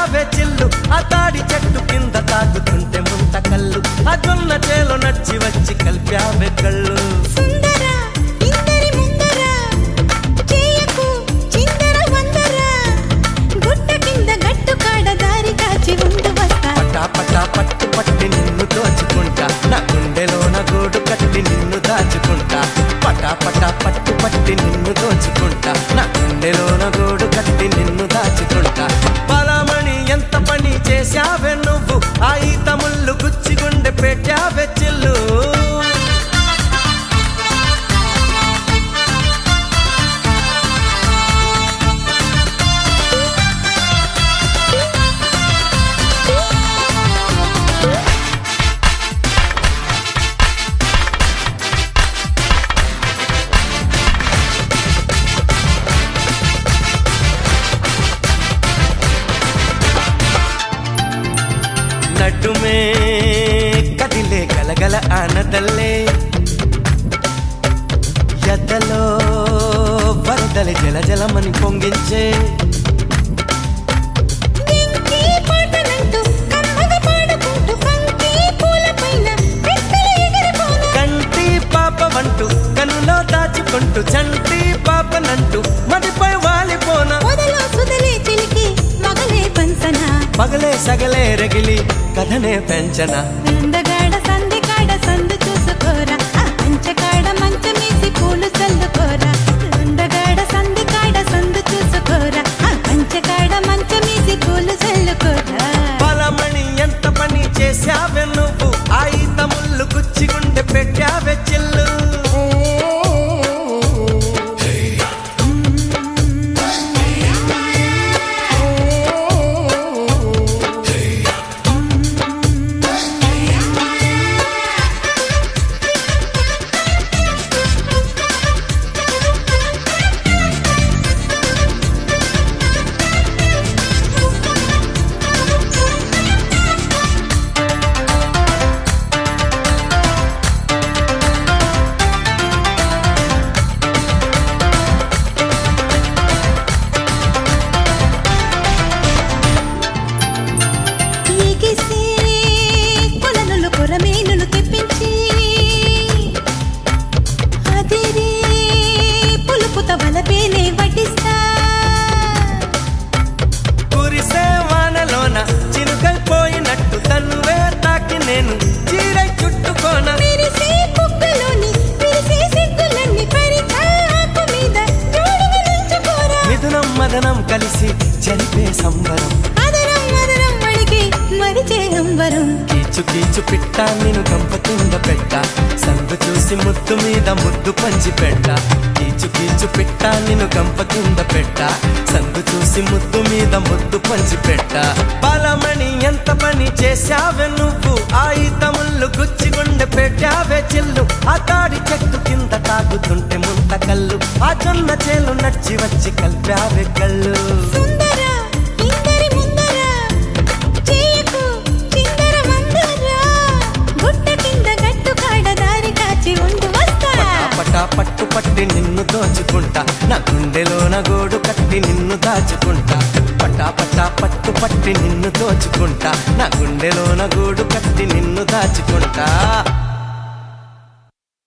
పెట్టావే చిల్లు ఆ తాడి చెట్టు కింద తాగుతుంటే ముంత కళ్ళు ఆ జొన్న చేలో నడిచి వచ్చి కలిపావే కళ్ళు సుందర ఇందరి ముందర చేయకు చిందర వందర గుట్ట కింద గట్టు కాడ దారి కాచి ఉండు వస్తా పటా పటా పట్టు పట్టి నిన్ను దోచుకుంటా నా గుండెలో నా గూడు కట్టి నిన్ను దాచుకుంటా పటా పటా పట్టు పట్టి నిన్ను దోచుకుంటా నా గుండెలో నా గూడు కట్టి నిన్ను దాచుకుంటా బలమణి ఎంత పని చేశావే నువ్వు ఆ ఈత ముళ్ళు గుచ్చి గుండె పెట్టావే చిల్లు నడుమే కదిలే గలగల ఆనదల్లే ఎద్దలో వరదల జల జలమని పొంగించే ఎంకి పాటలంటూ కమ్మగా పాడుకుంటూ పంకి పూలపైన రెక్కలు ఎగిరిపోనా కంటి పాప వంటూ కనులో దాచుకుంటూ చంటి పాపనంటూ మదిపై వాలిపోన మొదలో సుదలే చిలికి మగలే పంచన పగలే సగలే రగిలి కథనే పెంచన అందగాడ సంధి కాడ సందు చూసుకోరా ఆ పంచకాడ మంచమేసి పూలు చల్లుకోరా అందగాడ సంధి కాడ సందు చూసుకోరా ఆ పంచకాడ మంచమేసి పూలు చల్లుకోరా బలమణి ఎంత పని చేశావే నువ్వు ఆ ఈత ముళ్ళు గుచ్చి గుండె పెట్టావే చిల్లు ఎగిసే కొలనులు కొరమేనులు తెప్పించి అదిరే పులుపుత వలపేనే వడ్డిస్తా కురిసే వానలోన చినుకైపోయినట్టు తన్నువే తాకి నేను చీరై చుట్టుకోన మెరిసే కుక్కలోని విరిసే సిగ్గులన్నీ పరిచాకు మీద జోడుగా నిల్చుకోరా మిథునం మదనం కలిసి జరిపే సంబరం అదరం మదరం మడికి మరిచే అంబరం కీచు కీచు పిట్ట నేను గంప కింద పెట్ట సందు చూసి ముద్దు మీద ముద్దు పంచి పెట్ట కీచు కీచు పిట్ట నేను గంప కింద పెట్ట సందు చూసి ముద్దు మీద ముద్దు పంచి పెట్ట బలమణి ఎంత పని చేశావే నువ్వు ఆ ఈత ముళ్ళు గుచ్చి గుండె పెట్టావే చిల్లు ఆ తాడి చెట్టు కింద తాగుతుంటే ముంత కళ్ళు ఆ జొన్న చేలు నడిచి వచ్చి కలిపావే కళ్ళు సుందర ఇందరి ముందర చేయకు చిందర మందర గుట్ట కింద గట్టు కాడ దారి కాచి ఉండు వస్తా పటా పటా పట్టు పట్టి నిన్ను దోచుకుంటా నా గుండెలో నా గోడు కట్టి నిన్ను దాచుకుంటా పటా పటా పట్టు పట్టి నిన్ను దోచుకుంటా నా గుండెలో నా గూడు కట్టి నిన్ను దాచుకుంటా